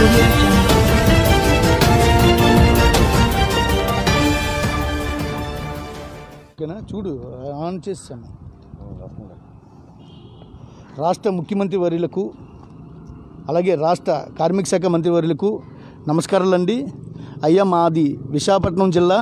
audio jungle. ఓకేనా చూడు on చేస్తాను రాష్ట్ర ముఖ్యమంత్రి వర్యులకు అలాగే రాష్ట్ర కార్మిక శాఖ మంత్రి వర్యులకు నమస్కారాలండి అయ్యా మాది విశాఖపట్నం జిల్లా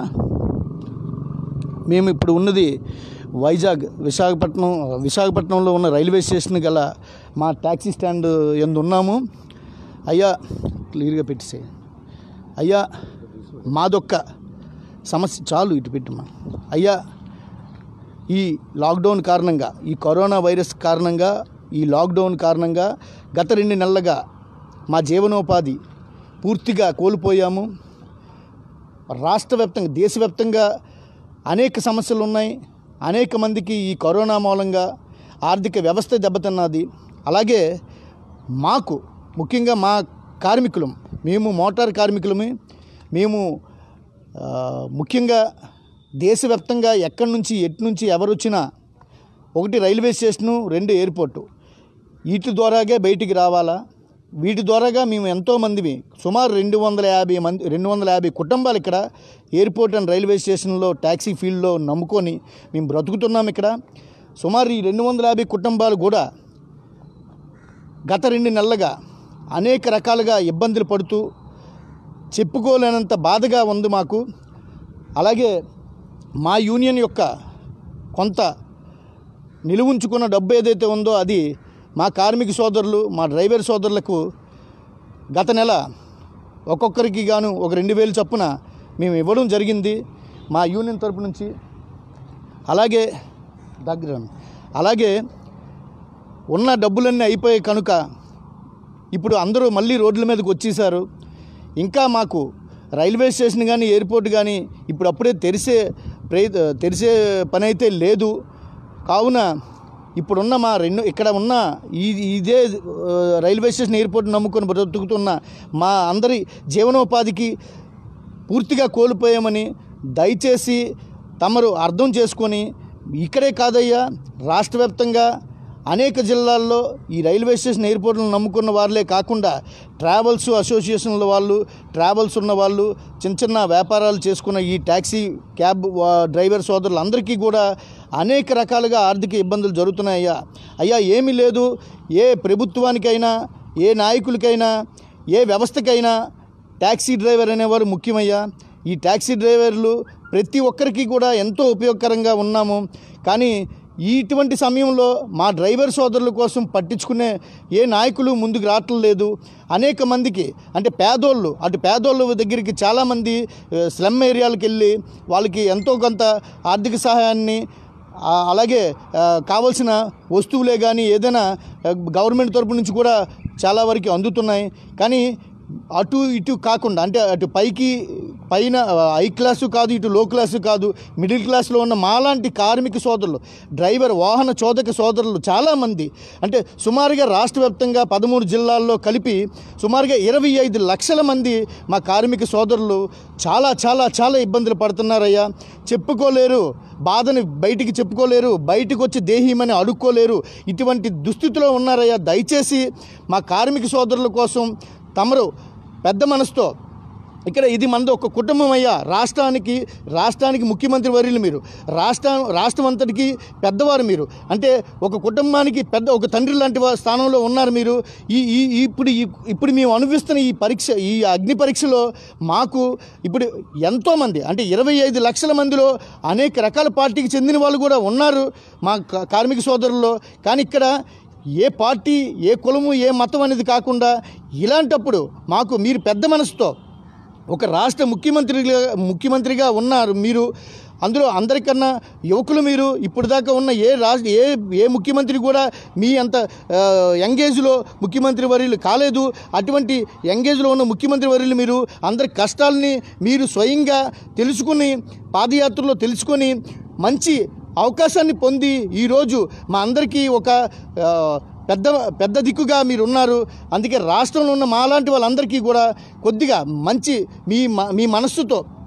మేము ఇప్పుడు ఉన్నది వైజాగ్ విశాఖపట్నం విశాఖపట్నంలో ఉన్న రైల్వే స్టేషన్ గల మా ట్యాక్సీ స్టాండ్ ఎందు ఉన్నాము అయ్యా క్లియర్గా పెట్టేసే అయ్యా మాదొక్క సమస్య చాలు ఇటు పెట్టమ్మా అయ్యా ఈ లాక్డౌన్ కారణంగా ఈ కరోనా వైరస్ కారణంగా ఈ లాక్డౌన్ కారణంగా గత రెండు నెలలుగా మా జీవనోపాధి పూర్తిగా కోల్పోయాము రాష్ట్ర వ్యాప్తంగా దేశవ్యాప్తంగా అనేక సమస్యలు ఉన్నాయి అనేక మందికి ఈ కరోనా మూలంగా ఆర్థిక వ్యవస్థ దెబ్బతిన్నది అలాగే మాకు ముఖ్యంగా మా కార్మికులం మేము మోటార్ కార్మికులమే మేము ఆ, ముఖ్యంగా దేశవ్యాప్తంగా ఎక్కడి నుంచి ఎటు నుంచి ఎవరు వచ్చినా ఒకటి రైల్వే స్టేషను రెండు ఎయిర్పోర్టు వీటి ద్వారాగే బయటికి రావాలా వీటి ద్వారాగా మేము ఎంతోమందిమి సుమారు రెండు వందల యాభై మంది రెండు వందల యాభై కుటుంబాలు ఇక్కడ ఎయిర్పోర్ట్ అండ్ రైల్వే స్టేషన్లో ట్యాక్సీ ఫీల్డ్లో నమ్ముకొని మేము బ్రతుకుతున్నాం ఇక్కడ సుమారు ఈ రెండు వందల యాభై కుటుంబాలు కూడా గత రెండు నెలలుగా అనేక రకాలుగా ఇబ్బందులు పడుతూ చెప్పుకోలేనంత బాధగా ఉంది మాకు అలాగే మా యూనియన్ యొక్క కొంత నిలువుంచుకున్న డబ్బు ఏదైతే ఉందో అది మా కార్మిక సోదరులు మా డ్రైవర్ సోదరులకు గత నెల ఒక్కొక్కరికి గాను ఒక రెండు వేలు చొప్పున మేము ఇవ్వడం జరిగింది మా యూనియన్ తరపు నుంచి అలాగే దగ్గర అలాగే ఉన్న డబ్బులన్నీ అయిపోయాయి కనుక ఇప్పుడు అందరూ మళ్ళీ రోడ్ల మీదకి వచ్చేసారు ఇంకా మాకు రైల్వే స్టేషన్ కానీ ఎయిర్పోర్ట్ కానీ ఇప్పుడు అప్పుడే తెరిసే ప్రయ తెరిసే పని అయితే లేదు కావున ఇప్పుడున్న మా రెండు ఇక్కడ ఉన్న ఈ ఇదే ఆ, రైల్వే స్టేషన్ ఎయిర్పోర్ట్ నమ్ముకొని బ్రతుకుతున్న మా అందరి జీవనోపాధికి పూర్తిగా కోల్పోయామని దయచేసి తమరు అర్థం చేసుకొని ఇక్కడే కాదయ్యా రాష్ట్ర వ్యాప్తంగా అనేక జిల్లాల్లో ఈ రైల్వే స్టేషన్ ఎయిర్పోర్ట్లను నమ్ముకున్న వాళ్ళే కాకుండా ట్రావెల్స్ అసోసియేషన్ల వాళ్ళు ట్రావెల్స్ ఉన్న వాళ్ళు చిన్న చిన్న వ్యాపారాలు చేసుకున్న ఈ ట్యాక్సీ క్యాబ్ వా- డ్రైవర్ సోదరులందరికీ కూడా అనేక రకాలుగా ఆర్థిక ఇబ్బందులు జరుగుతున్నాయ్యా అయ్యా ఏమీ లేదు ఏ ప్రభుత్వానికైనా ఏ నాయకులకైనా ఏ వ్యవస్థకైనా ట్యాక్సీ డ్రైవర్ అనేవారు ముఖ్యమయ్యా ఈ ట్యాక్సీ డ్రైవర్లు ప్రతి ఒక్కరికి కూడా ఎంతో ఉపయోగకరంగా ఉన్నాము కానీ ఇటువంటి సమయంలో మా డ్రైవర్ సోదరుల కోసం పట్టించుకునే ఏ నాయకులు ముందుకు రావటం లేదు అనేక మందికి అంటే పేదోళ్ళు అటు పేదోళ్ళ దగ్గరికి చాలామంది ఆ, స్లమ్ ఏరియాలకు వెళ్ళి వాళ్ళకి ఎంతో కొంత ఆర్థిక సహాయాన్ని ఆ, అలాగే ఆ, కావలసిన వస్తువులే కానీ ఏదైనా ఆ, గవర్నమెంట్ తరపు నుంచి కూడా చాలా వరకు అందుతున్నాయి కానీ అటు ఇటు కాకుండా అంటే అటు పైకి పైన హై క్లాసు కాదు ఇటు లో క్లాసు కాదు మిడిల్ క్లాస్లో ఉన్న మాలాంటి కార్మిక సోదరులు డ్రైవర్ వాహన చోదక సోదరులు చాలామంది అంటే సుమారుగా రాష్ట్ర వ్యాప్తంగా పదమూడు జిల్లాల్లో కలిపి సుమారుగా ఇరవై ఐదు లక్షల మంది మా కార్మిక సోదరులు చాలా చాలా చాలా ఇబ్బందులు పడుతున్నారయ్యా చెప్పుకోలేరు బాధని బయటికి చెప్పుకోలేరు బయటకు వచ్చి దేహీమని అడుక్కోలేరు ఇటువంటి దుస్థితిలో ఉన్నారయ్యా దయచేసి మా కార్మిక సోదరుల కోసం తమరు పెద్ద మనసుతో ఇక్కడ ఇది మనది ఒక కుటుంబం అయ్యా రాష్ట్రానికి రాష్ట్రానికి ముఖ్యమంత్రి వర్యులు మీరు రాష్ట్ర రాష్ట్రం అంతటికి పెద్దవారు మీరు అంటే ఒక కుటుంబానికి పెద్ద ఒక తండ్రి లాంటి వా- స్థానంలో ఉన్నారు మీరు ఈ ఈ ఈ- ఇప్పుడు ఈ ఇప్పుడు మేము అనుభవిస్తున్న ఈ పరీక్ష ఈ అగ్ని పరీక్షలో మాకు ఇప్పుడు ఎంతోమంది అంటే ఇరవై ఐదు లక్షల మందిలో అనేక రకాల పార్టీకి చెందిన వాళ్ళు కూడా ఉన్నారు మా కా- కార్మిక సోదరుల్లో కానీ ఇక్కడ ఏ పార్టీ ఏ కులము ఏ మతం అనేది కాకుండా ఇలాంటప్పుడు మాకు మీరు పెద్ద మనసుతో ఒక రాష్ట్ర ముఖ్యమంత్రిగా ముఖ్యమంత్రిగా ఉన్నారు మీరు అందులో అందరికన్నా యువకులు మీరు ఇప్పుడు దాకా ఉన్న ఏ రాష్ట్ర ఏ ఏ ముఖ్యమంత్రి కూడా మీ అంత ఆ, యంగేజ్లో ముఖ్యమంత్రి వర్యులు కాలేదు అటువంటి యంగేజ్లో ఉన్న ముఖ్యమంత్రి వర్యులు మీరు అందరి కష్టాలని మీరు స్వయంగా తెలుసుకుని పాదయాత్రలో తెలుసుకొని మంచి అవకాశాన్ని పొంది ఈరోజు మా అందరికీ ఒక ఆ, పెద్ద పెద్ద దిక్కుగా మీరు ఉన్నారు అందుకే రాష్ట్రంలో ఉన్న మాలాంటి వాళ్ళందరికీ కూడా కొద్దిగా మంచి మీ మ- మీ మనస్సుతో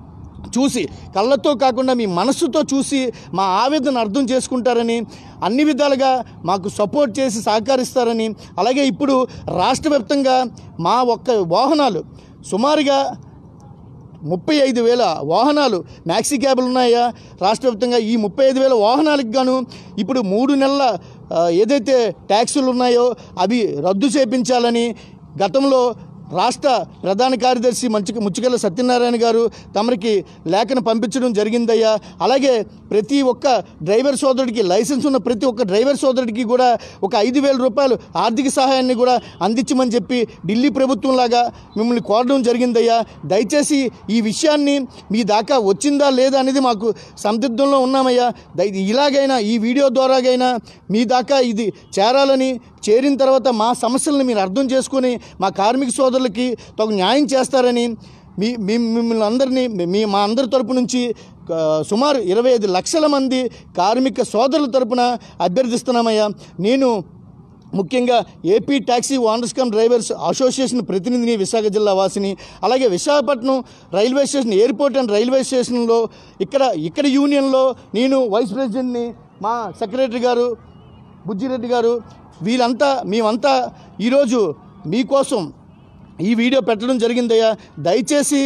చూసి కళ్ళతో కాకుండా మీ మనస్సుతో చూసి మా ఆవేదన అర్థం చేసుకుంటారని అన్ని విధాలుగా మాకు సపోర్ట్ చేసి సహకరిస్తారని అలాగే ఇప్పుడు రాష్ట్ర వ్యాప్తంగా మా ఒక్క వాహనాలు సుమారుగా ముప్పై ఐదు వేల వాహనాలు మ్యాక్సీ క్యాబ్లు ఉన్నాయా రాష్ట్ర వ్యాప్తంగా ఈ ముప్పై ఐదు వేల వాహనాలకు గాను ఇప్పుడు మూడు నెలల ఆ, ఏదైతే ట్యాక్సులు ఉన్నాయో అవి రద్దు చేపించాలని గతంలో రాష్ట్ర ప్రధాన కార్యదర్శి మంచి ముచ్చుకల్ల సత్యనారాయణ గారు తమరికి లేఖను పంపించడం జరిగిందయ్యా అలాగే ప్రతి ఒక్క డ్రైవర్ సోదరుడికి లైసెన్స్ ఉన్న ప్రతి ఒక్క డ్రైవర్ సోదరుడికి కూడా ఒక ఐదు వేల రూపాయలు ఆర్థిక సహాయాన్ని కూడా అందించమని చెప్పి ఢిల్లీ ప్రభుత్వం లాగా మిమ్మల్ని కోరడం జరిగిందయ్యా దయచేసి ఈ విషయాన్ని మీ దాకా వచ్చిందా లేదా అనేది మాకు సందిగ్ధంలో ఉన్నామయ్యా దయ ఇలాగైనా ఈ వీడియో ద్వారాగైనా మీ దాకా ఇది చేరాలని చేరిన తర్వాత మా సమస్యలను మీరు అర్థం చేసుకొని మా కార్మిక సోదరులకి తగు న్యాయం చేస్తారని మీ మీ మిమ్మల్ని అందరినీ మీ మా అందరి తరపు నుంచి ఆ, సుమారు ఇరవై ఐదు లక్షల మంది కార్మిక సోదరుల తరపున అభ్యర్థిస్తున్నామయ్యా నేను ముఖ్యంగా AP taxi owners cum drivers association ప్రతినిధిని విశాఖ జిల్లా వాసిని అలాగే Visakhapatnam railway station airport and railway స్టేషన్లో ఇక్కడ ఇక్కడ యూనియన్లో నేను వైస్ ప్రెసిడెంట్ని మా సెక్రటరీ గారు బుజ్జిరెడ్డి గారు వీళ్ళంతా మేమంతా ఈరోజు మీకోసం ఈ వీడియో పెట్టడం జరిగిందయ్యా దయచేసి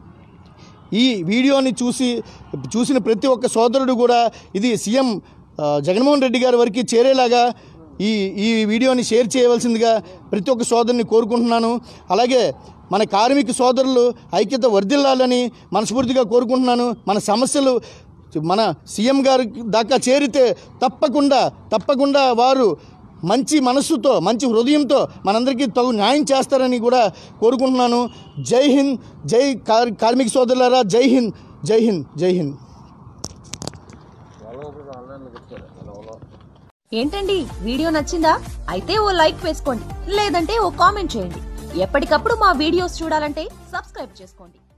ఈ వీడియోని చూసి చూసిన ప్రతి ఒక్క సోదరుడు కూడా ఇది సీఎం ఆ, జగన్మోహన్ రెడ్డి గారి వరకు చేరేలాగా ఈ ఈ వీడియోని షేర్ చేయవలసిందిగా ప్రతి ఒక్క సోదరుని కోరుకుంటున్నాను అలాగే మన కార్మిక సోదరులు ఐక్యత వర్ధిల్లాలని మనస్ఫూర్తిగా కోరుకుంటున్నాను మన సమస్యలు మన సీఎం గారి దాకా చేరితే తప్పకుండా తప్పకుండా వారు మంచి మనస్సుతో మంచి హృదయంతో మనందరికీ తగు న్యాయం చేస్తారని కూడా కోరుకుంటున్నాను జై హింద్ జై కార్ కార్మిక సోదరులారా జై హింద్ జై హింద్ జై హింద్ ఏంటండి వీడియో నచ్చిందా అయితే ఓ లైక్ వేసుకోండి లేదంటే ఓ కామెంట్ చేయండి ఎప్పటికప్పుడు మా వీడియోస్ చూడాలంటే సబ్స్క్రైబ్ చేసుకోండి